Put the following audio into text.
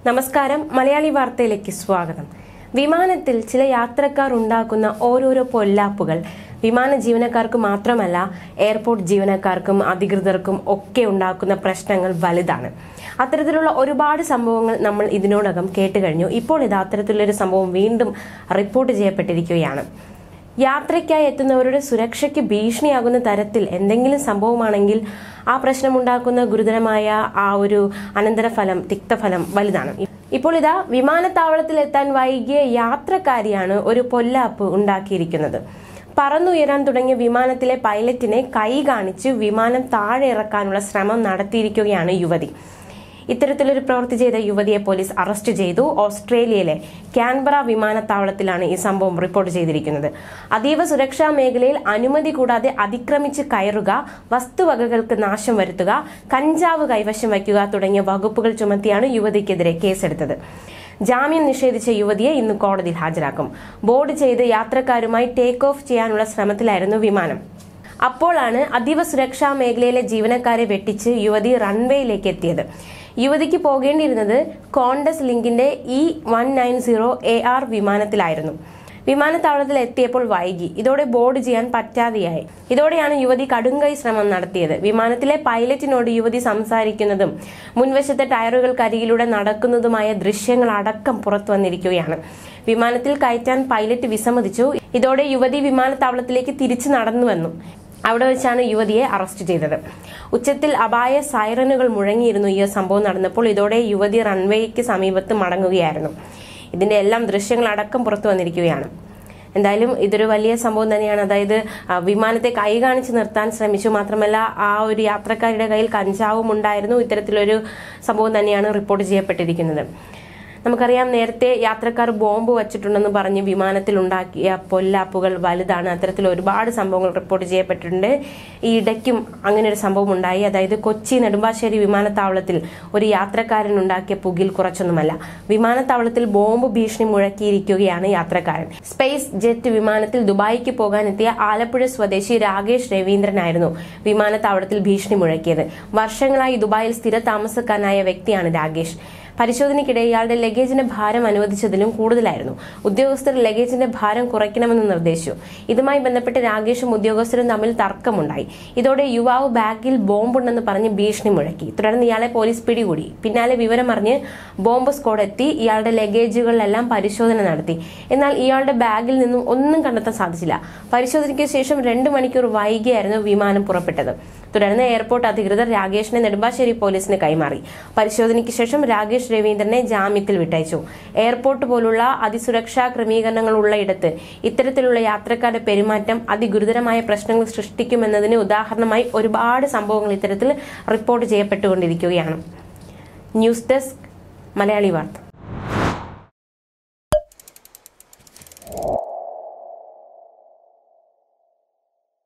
നമസ്കാരം മലയാളി വാർത്തയിലേക്ക് സ്വാഗതം വിമാനത്തിൽ ചില യാത്രക്കാർ ഉണ്ടാക്കുന്ന ഓരോരോ പൊല്ലാപ്പുകൾ വിമാന ജീവനക്കാർക്ക് മാത്രമല്ല എയർപോർട്ട് ജീവനക്കാർക്കും അധികൃതർക്കും ഒക്കെ ഉണ്ടാക്കുന്ന പ്രശ്നങ്ങൾ വലുതാണ് അത്തരത്തിലുള്ള ഒരുപാട് സംഭവങ്ങൾ നമ്മൾ ഇതിനോടകം കേട്ട് കഴിഞ്ഞു ഇപ്പോൾ ഇത് അത്തരത്തിലുള്ളൊരു സംഭവം വീണ്ടും റിപ്പോർട്ട് ചെയ്യപ്പെട്ടിരിക്കുകയാണ് യാത്രയ്ക്കായി എത്തുന്നവരുടെ സുരക്ഷയ്ക്ക് ഭീഷണിയാകുന്ന തരത്തിൽ എന്തെങ്കിലും സംഭവമാണെങ്കിൽ ആ പ്രശ്നമുണ്ടാക്കുന്ന ഗുരുതരമായ ആ ഒരു അനന്തരഫലം തിക്തഫലം വലുതാണ് ഇപ്പോൾ ഇതാ വിമാനത്താവളത്തിൽ എത്താൻ വൈകിയ യാത്രക്കാരിയാണ് ഒരു പൊല്ലാപ്പ് ഉണ്ടാക്കിയിരിക്കുന്നത് പറന്നുയരാൻ തുടങ്ങിയ വിമാനത്തിലെ പൈലറ്റിനെ കൈ കാണിച്ച് വിമാനം താഴെ ഇറക്കാനുള്ള ശ്രമം നടത്തിയിരിക്കുകയാണ് യുവതി ഇത്തരത്തിലൊരു പ്രവൃത്തി ചെയ്ത യുവതിയെ പോലീസ് അറസ്റ്റ് ചെയ്തു ഓസ്ട്രേലിയയിലെ ക്യാൻബറ വിമാനത്താവളത്തിലാണ് ഈ സംഭവം റിപ്പോർട്ട് ചെയ്തിരിക്കുന്നത് അതീവ സുരക്ഷാ മേഖലയിൽ അനുമതി കൂടാതെ അതിക്രമിച്ച് കയറുക വസ്തുവകകൾക്ക് നാശം വരുത്തുക കഞ്ചാവ് കൈവശം വയ്ക്കുക തുടങ്ങിയ വകുപ്പുകൾ ചുമത്തിയാണ് യുവതിക്കെതിരെ കേസെടുത്തത് ജാമ്യം നിഷേധിച്ച യുവതിയെ ഇന്ന് കോടതിയിൽ ഹാജരാക്കും ബോർഡ് ചെയ്ത് യാത്രക്കാരുമായി ടേക്ക് ഓഫ് ചെയ്യാനുള്ള ശ്രമത്തിലായിരുന്നു വിമാനം അപ്പോഴാണ് അതീവ സുരക്ഷാ മേഖലയിലെ ജീവനക്കാരെ വെട്ടിച്ച് യുവതി റൺവേയിലേക്ക് എത്തിയത് യുവതിക്ക് പോകേണ്ടിയിരുന്നത് കോണ്ടസ് ലിങ്കിന്റെ E one nine zero A R വിമാനത്തിലായിരുന്നു വിമാനത്താവളത്തിൽ എത്തിയപ്പോൾ വൈകി ഇതോടെ ബോർഡ് ചെയ്യാൻ പറ്റാതെയായി ഇതോടെയാണ് യുവതി കടുങ്കൈ ശ്രമം നടത്തിയത് വിമാനത്തിലെ പൈലറ്റിനോട് യുവതി സംസാരിക്കുന്നതും മുൻവശത്തെ ടയറുകൾക്കരികിലൂടെ നടക്കുന്നതുമായ ദൃശ്യങ്ങൾ അടക്കം പുറത്തു വന്നിരിക്കുകയാണ് വിമാനത്തിൽ കയറ്റാൻ പൈലറ്റ് വിസമ്മതിച്ചു ഇതോടെ യുവതി വിമാനത്താവളത്തിലേക്ക് തിരിച്ചു നടന്നു വന്നു അവിടെ വെച്ചാണ് യുവതിയെ അറസ്റ്റ് ചെയ്തത് ഉച്ചത്തിൽ അപായ സൈറനുകൾ മുഴങ്ങിയിരുന്നു ഈ സംഭവം നടന്നപ്പോൾ ഇതോടെ യുവതി റൺവേക്ക് സമീപത്ത് മടങ്ങുകയായിരുന്നു ഇതിന്റെ എല്ലാം ദൃശ്യങ്ങൾ അടക്കം പുറത്തു വന്നിരിക്കുകയാണ് എന്തായാലും ഇതൊരു വലിയ സംഭവം തന്നെയാണ് അതായത് ആ, വിമാനത്തെ കൈ കാണിച്ച് നിർത്താൻ ശ്രമിച്ചു മാത്രമല്ല ആ ഒരു യാത്രക്കാരുടെ കയ്യിൽ കഞ്ചാവും ഉണ്ടായിരുന്നു ഇത്തരത്തിലൊരു സംഭവം തന്നെയാണ് റിപ്പോർട്ട് ചെയ്യപ്പെട്ടിരിക്കുന്നത് നമുക്കറിയാം നേരത്തെ യാത്രക്കാർ ബോംബ് വച്ചിട്ടുണ്ടെന്ന് പറഞ്ഞ് വിമാനത്തിൽ ഉണ്ടാക്കിയ പൊല്ലാപ്പുകൾ വലുതാണ് അത്തരത്തിൽ ഒരുപാട് സംഭവങ്ങൾ റിപ്പോർട്ട് ചെയ്യപ്പെട്ടിട്ടുണ്ട് ഈ ഇടയ്ക്കും അങ്ങനെ ഒരു സംഭവം ഉണ്ടായി അതായത് കൊച്ചി നെടുമ്പാശ്ശേരി വിമാനത്താവളത്തിൽ ഒരു യാത്രക്കാരൻ ഉണ്ടാക്കിയ പുകിൽ കുറച്ചൊന്നുമല്ല വിമാനത്താവളത്തിൽ ബോംബ് ഭീഷണി മുഴക്കിയിരിക്കുകയാണ് യാത്രക്കാരൻ സ്പേസ് ജെറ്റ് വിമാനത്തിൽ ദുബായിക്ക് പോകാനെത്തിയ ആലപ്പുഴ സ്വദേശി രാകേഷ് രവീന്ദ്രനായിരുന്നു വിമാനത്താവളത്തിൽ ഭീഷണി മുഴക്കിയത് വർഷങ്ങളായി ദുബായിൽ സ്ഥിര താമസക്കാരനായ വ്യക്തിയാണ് രാകേഷ് പരിശോധനയ്ക്കിടെ ഇയാളുടെ ലഗേജിന്റെ ഭാരം അനുവദിച്ചതിലും കൂടുതലായിരുന്നു ഉദ്യോഗസ്ഥർ ലഗേജിന്റെ ഭാരം കുറയ്ക്കണമെന്ന് നിർദ്ദേശിച്ചു ഇതുമായി ബന്ധപ്പെട്ട് രാകേഷും ഉദ്യോഗസ്ഥരും തമ്മിൽ തർക്കമുണ്ടായി ഇതോടെ യുവാവ് ബാഗിൽ ബോംബുണ്ടെന്ന് പറഞ്ഞ് ഭീഷണി മുഴക്കി തുടർന്ന് ഇയാളെ പോലീസ് പിടികൂടി പിന്നാലെ വിവരമറിഞ്ഞ് ബോംബ് സ്ക്വാഡ് എത്തി ഇയാളുടെ ലഗേജുകളിലെല്ലാം പരിശോധന നടത്തി എന്നാൽ ഇയാളുടെ ബാഗിൽ നിന്നും ഒന്നും കണ്ടെത്താൻ സാധിച്ചില്ല പരിശോധനയ്ക്ക് ശേഷം രണ്ട് മണിക്കൂർ വൈകിയായിരുന്നു വിമാനം പുറപ്പെട്ടത് തുടർന്ന് എയർപോർട്ട് അധികൃതർ രാകേഷിനെ നെടുമ്പാശ്ശേരി പോലീസിന് കൈമാറി പരിശോധനയ്ക്ക് ശേഷം രാകേഷ് രവീന്ദ്രനെ ജാമ്യത്തിൽ വിട്ടയച്ചു എയർപോർട്ട് പോലുള്ള അതിസുരക്ഷാ ക്രമീകരണങ്ങൾ ഉള്ളയിടത്ത് ഇത്തരത്തിലുള്ള യാത്രക്കാരുടെ പെരുമാറ്റം അതിഗുരുതരമായ പ്രശ്നങ്ങൾ സൃഷ്ടിക്കുമെന്നതിന് ഉദാഹരണമായി ഒരുപാട് സംഭവങ്ങൾ ഇത്തരത്തിൽ റിപ്പോർട്ട് ചെയ്യപ്പെട്ടുകൊണ്ടിരിക്കുകയാണ് ന്യൂസ് ഡെസ്ക് മലയാളി വാർത്ത